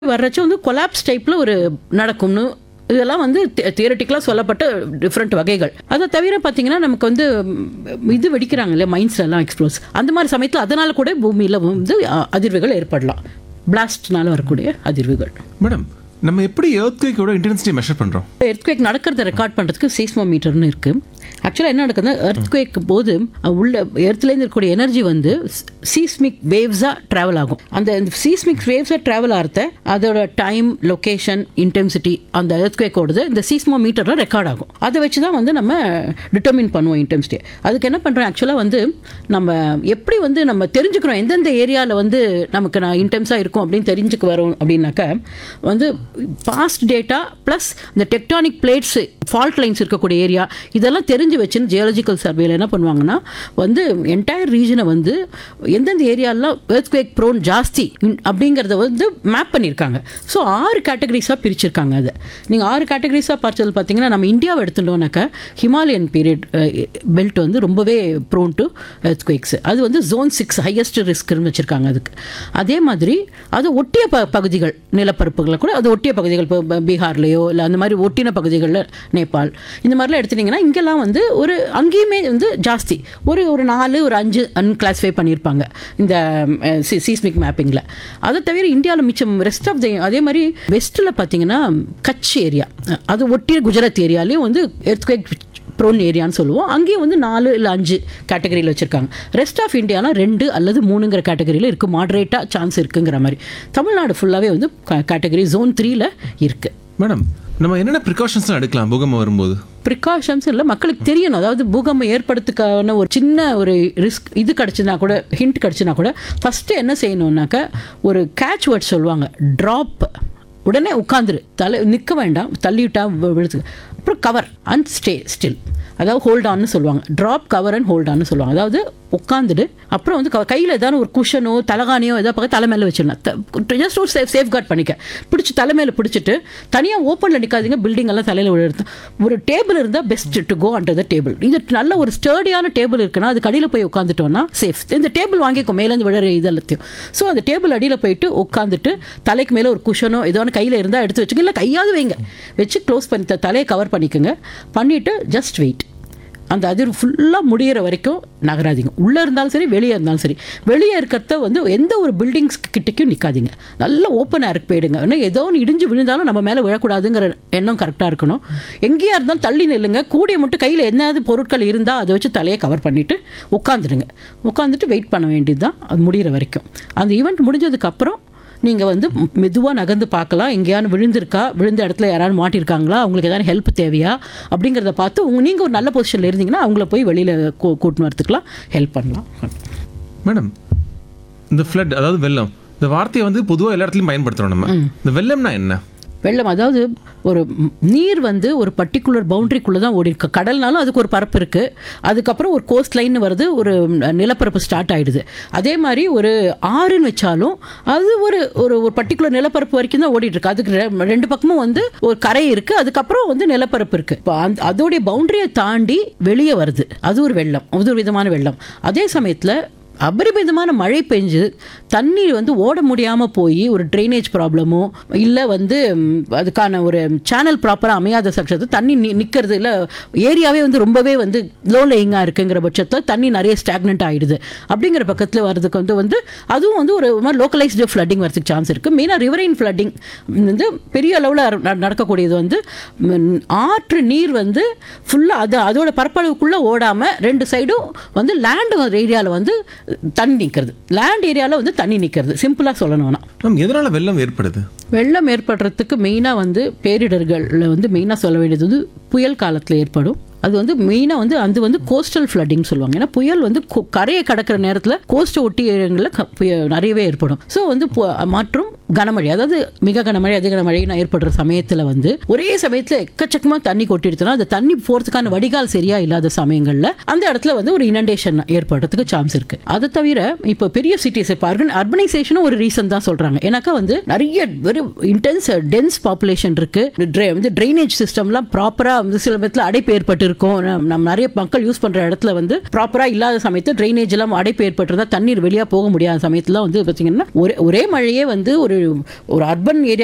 வர்றச்ச வந்து கொலாப்ஸ் டைப்ல ஒரு நடக்கும்னு இதெல்லாம் வந்து தியரட்டிக்கலாக சொல்லப்பட்ட டிஃப்ரெண்ட் வகைகள் அதை தவிர பார்த்தீங்கன்னா நமக்கு வந்து ம், இது வெடிக்கிறாங்க இல்லையா மைன்ஸ்ல எல்லாம் எக்ஸ்ப்ளோஸ் அந்த மாதிரி சமயத்தில் அதனால கூட பூமியில் வந்து அ, அதிர்வுகள் ஏற்படலாம் பிளாஸ்ட்னால வரக்கூடிய அதிர்வுகள் மேடம் நம்ம எப்படி எர்த்குவேக்கோட இன்டென்சிட்டி மெஷர் பண்றோம் எர்த்குவேக் நடக்கிறத ரெக்கார்ட் பண்ணுறதுக்கு சீஸ்மோமீட்டர்னு இருக்கு ஆக்சுவலாக என்ன நடக்குதுன்னா எர்த்குவேக் போது அஹ், உள்ள எர்த்லேருந்து இருக்கக்கூடிய எனர்ஜி வந்து சீஸ்மிக் வேவ்ஸாக ட்ராவல் ஆகும் அந்த சீஸ்மிக் வேவ்ஸாக ட்ராவல் ஆகிறத அதோட டைம் லொகேஷன் இன்டென்சிட்டி அந்த எர்த்குவேக்கோடது இந்த சீஸ்மோமீட்டரில் ரெக்கார்ட் ஆகும் அதை வச்சு தான் வந்து நம்ம டிட்டர்மின் பண்ணுவோம் இன்டென்சிட்டி அதுக்கு என்ன பண்ணுறோம் ஆக்சுவலாக வந்து நம்ம எப்படி வந்து நம்ம தெரிஞ்சுக்கிறோம் எந்தெந்த ஏரியாவில் வந்து நமக்கு நான் இன்டென்ஸாக இருக்கும் அப்படின்னு தெரிஞ்சுக்க வரோம் அப்படின்னாக்கா வந்து பாஸ்ட் டேட்டா ப்ளஸ் இந்த டெக்டானிக் பிளேட்ஸ் ஃபால்ட் லைன்ஸ் இருக்கக்கூடிய ஏரியா இதெல்லாம் தெரிஞ்சு வச்சுன்னு ஜியாலஜிக்கல் சர்வேல என்ன பண்ணுவாங்கன்னா வந்து என்டையர் ரீஜனை வந்து எந்தெந்த ஏரியாலாம் எர்த்குவேக் ப்ரோன் ஜாஸ்தி இன்- அப்படிங்கிறத வந்து மேப் பண்ணியிருக்காங்க ஸோ ஆறு கேட்டகரிஸாக பிரிச்சிருக்காங்க அதை நீங்கள் ஆறு கேட்டகரிஸாக பார்த்தது பார்த்தீங்கன்னா நம்ம இந்தியாவை எடுத்துட்டோம்னாக்கா ஹிமாலயன் பீரியட் பெல்ட் வந்து ரொம்பவே ப்ரோன் டு எர்த்குவேக்ஸ் அது வந்து ஜோன் சிக்ஸ் ஹையஸ்ட் ரிஸ்க்னு வச்சுருக்காங்க அதுக்கு அதே மாதிரி அது ஒட்டிய ப பகுதிகள் நிலப்பரப்புகளை கூட அது ஒட்டிய பகுதிகள் இப்போ ப- பீகார்லேயோ இல்லை அந்த மாதிரி ஒட்டின பகுதிகளில் நேபாள் இந்த மாதிரிலாம் எடுத்துட்டிங்கன்னா இங்கெல்லாம் வந்து ஒரு அங்கேயுமே வந்து ஜாஸ்தி ஒரு ஒரு நாலு ஒரு அஞ்சு அன்கிளாஸிஃபை பண்ணியிருப்பாங்க இந்த சீஸ்மிக் மேப்பிங்கில் அதை தவிர இந்தியாவில் மிச்சம் ரெஸ்ட் ஆஃப் த அதே மாதிரி வெஸ்ட்டில் பார்த்தீங்கன்னா கட்ச் ஏரியா அது ஒட்டிய குஜராத் ஏரியாலையும் வந்து எர்த்குவேக் ப்ரோன் ஏரியான்னு சொல்லுவோம் அங்கேயும் வந்து நாலு இல்லை அஞ்சு கேட்டகரியில் வச்சுருக்காங்க ரெஸ்ட் ஆஃப் இந்தியானா ரெண்டு அல்லது மூணுங்கிற கேட்டகரியில் இருக்குது மாடரேட்டாக சான்ஸ் இருக்குங்கிற மாதிரி தமிழ்நாடு ஃபுல்லாகவே வந்து கேட்டகரி ஜோன் த்ரீல இருக்குது மேடம் நம்ம என்னென்ன ப்ரிகாஷன்ஸ்லாம் எடுக்கலாம் பூகம்பம் வரும்போது ப்ரிகாஷன்ஸ் இல்லை மக்களுக்கு தெரியணும் அதாவது பூகம்பம் ஏற்படுத்துக்கான ஒரு சின்ன ஒரு ரிஸ்க் இது கிடச்சுனா கூட ஹிண்ட் கிடச்சுனா கூட ஃபஸ்ட்டு என்ன செய்யணும்னாக்கா ஒரு கேட்ச் வேர்ட் சொல்லுவாங்க ட்ராப் உடனே உட்காந்துரு தலை நிற்க வேண்டாம் தள்ளிவிட்டா வி- விழுது அப்புறம் கவர் அண்ட் ஸ்டே ஸ்டில் அதாவது ஹோல்ட் ஆன்னு சொல்லுவாங்க ட்ராப் கவர் அண்ட் ஹோல்ட் ஆன்னு சொல்லுவாங்க அதாவது உட்காந்துடு அப்புறம் வந்து க- கையில் ஏதாவது ஒரு குஷனோ தலகாணியோ ஏதாவது பக்கம் தலை மேலே வச்சிடணும் ஜஸ்ட் ஒரு சேஃப் சேஃப் கார்ட் பண்ணிக்க பிடிச்சி தலை மேலே பிடிச்சிட்டு தனியாக ஓப்பனில் நிற்காதீங்க பில்டிங் எல்லாம் தலையில் விழுறது ஒரு டேபிள் இருந்தால் best to go under the table இது நல்ல ஒரு ஸ்டர்டியான டேபிள் இருக்குன்னா அது அடியில் போய் உட்காந்துட்டோம்னா சேஃப் இந்த டேபிள் வாங்கிக்கோ மேலேருந்து விழுற இது எல்லாத்தையும் ஸோ அந்த டேபிள் அடியில் போயிட்டு உட்காந்துட்டு தலைக்கு மேலே ஒரு குஷனோ ஏதோ ஒன்று கையில் இருந்தால் எடுத்து வச்சுக்க இல்லை கையாவது வைங்க வச்சு க்ளோஸ் பண்ணி த- தலையை கவர் பண்ணிக்கோங்க பண்ணிவிட்டு ஜஸ்ட் வெயிட் அந்த அதிர்வு ஃபுல்லாக முடியிற வரைக்கும் நகராதீங்க உள்ளே இருந்தாலும் சரி வெளியே இருந்தாலும் சரி வெளியே இருக்கிறத வந்து எந்த ஒரு பில்டிங்ஸ் கிட்டக்கும் நிற்காதீங்க நல்லா ஓப்பன் ஏருக்கு போயிடுங்க ஏன்னா ஏதோ ஒன்று இடிஞ்சு விழுந்தாலும் நம்ம மேலே விழக்கூடாதுங்கிற எண்ணம் கரெக்டாக இருக்கணும் எங்கேயா இருந்தாலும் தள்ளி நில்லுங்க கூடிய மட்டும் கையில் என்னது பொருட்கள் இருந்தால் அதை வச்சு தலையை கவர் பண்ணிவிட்டு உட்காந்துருங்க உட்காந்துட்டு வெயிட் பண்ண வேண்டியது தான் அது முடியிற வரைக்கும் அந்த ஈவெண்ட் முடிஞ்சதுக்கப்புறம் நீங்கள் வந்து மெதுவாக நகர்ந்து பார்க்கலாம் எங்கேயாவது விழுந்திருக்கா விழுந்த இடத்துல யாராவது மாட்டியிருக்காங்களா அவங்களுக்கு ஏதாவது ஹெல்ப் தேவையா அப்படிங்கிறத பார்த்து உங்க நீங்கள் ஒரு நல்ல பொசிஷனில் இருந்தீங்கன்னா அவங்கள போய் வெளியில் கூட்டின்னு வரத்துக்குலாம் ஹெல்ப் பண்ணலாம் மேடம் இந்த ஃப்ளட் அதாவது வெள்ளம் இந்த வார்த்தையை வந்து பொதுவாக எல்லா இடத்துலையும் பயன்படுத்துறோம் நம்ம இந்த வெள்ளம்னா என்ன வெள்ளம் அதாவது ஒரு ம், நீர் வந்து ஒரு பர்டிகுலர் பவுண்டரிக்குள்ளே தான் ஓடி இருக்கு கடல்னாலும் அதுக்கு ஒரு பரப்பு இருக்குது அதுக்கப்புறம் ஒரு கோஸ்ட் லைன் வருது ஒரு ம், நிலப்பரப்பு ஸ்டார்ட் ஆயிடுது அதே மாதிரி ஒரு ஆறுன்னு வச்சாலும் அது ஒரு ஒரு ஒரு பர்டிகுலர் நிலப்பரப்பு வரைக்கும் தான் ஓடிட்டு இருக்கு அதுக்கு ரெ- ரெண்டு பக்கமும் வந்து ஒரு கரை இருக்குது அதுக்கப்புறம் வந்து நிலப்பரப்பு இருக்குது இப்போ அந்த அதோடைய பவுண்டரியை தாண்டி வெளியே வருது அது ஒரு வெள்ளம் அது ஒரு விதமான வெள்ளம் அதே சமயத்தில் அபரிமிதமான மழை பெஞ்சு தண்ணி வந்து ஓட முடியாமல் போய் ஒரு ட்ரைனேஜ் ப்ராப்ளமோ இல்லை வந்து ம், அதுக்கான ஒரு சேனல் ப்ராப்பராக அமையாத பட்சத்தில் தண்ணி நி நிற்கிறது இல்லை ஏரியாவே வந்து ரொம்பவே வந்து லோ லேயிங்காக இருக்குங்கிற பட்சத்தில் தண்ணி நிறைய ஸ்டாக்னண்ட் ஆகிடுது அப்படிங்கிற பக்கத்தில் வர்றதுக்கு வந்து வந்து அதுவும் வந்து ஒரு மாதிரி லோக்கலைஸ்டு ஃப்ளட்டிங் வரதுக்கு சான்ஸ் இருக்குது மெயினாக ரிவரைன் ஃப்ளட்டிங் வந்து பெரிய அளவில் நடக்கக்கூடியது வந்து ம், ஆற்று நீர் வந்து ஃபுல்லாக அது அதோட பரப்பளவுக்குள்ளே ஓடாமல் ரெண்டு சைடும் வந்து லேண்டு ஏரியாவில் வந்து தண்ணி நிற்கிறது லேண்ட் ஏரியாவில் வந்து தண்ணி நிற்கிறது சிம்பிளாக சொல்லணும்னா மேம் எதனால வெள்ளம் ஏற்படுது வெள்ளம் ஏற்படுறதுக்கு மெயினாக வந்து பேரிடர்களில் வந்து மெயினாக சொல்ல வேண்டியது வந்து புயல் காலத்தில் ஏற்படும் அது வந்து மெயினாக வந்து அது வந்து கோஸ்டல் ஃப்ளட்டிங் சொல்லுவாங்க ஏன்னா புயல் வந்து கொ- கரையை கடக்கிற நேரத்தில் கோஸ்ட் ஒட்டி இடங்களில் க- புய- நிறையவே ஏற்படும் ஸோ வந்து பு- மற்றும் கனமழை அதாவது மிக கனமழை அதிக கனமழை ஏற்படுற சமயத்தில் வந்து ஒரே சமயத்தில் எக்கச்சக்கமாக தண்ணி கொட்டிடுச்சுன்னா அந்த தண்ணி போகிறதுக்கான வடிகால் சரியா இல்லாத சமயங்களில் அந்த இடத்துல வந்து ஒரு இனண்டேஷன் ஏற்படுறதுக்கு சான்ஸ் இருக்கு அதை தவிர இப்போ பெரிய சிட்டிஸ் இப்போ அர்பனைசேஷனும் ஒரு ரீசன் தான் சொல்றாங்க ஏன்னாக்கா வந்து நிறைய வெரி இன்டென்ஸ் டென்ஸ் பாப்புலேஷன் இருக்கு Dra- வந்து ட்ரைனேஜ் சிஸ்டம்லாம் ப்ராப்பரா வந்து சில விதத்தில் அடைப்பு ஏற்பட்டு இருக்கும் நம்ம நம்ம நிறைய மக்கள் யூஸ் பண்ற இடத்துல வந்து ப்ராப்பரா இல்லாத சமயத்தில் ட்ரைனேஜ் எல்லாம் அடைப்பு ஏற்பட்டிருந்தா தண்ணீர் வெளியா போக முடியாத சமயத்துல வந்து பாத்தீங்கன்னா ஒரே ஒரே மழையே வந்து ஒரு ஒரு அர்பன் ஏரியா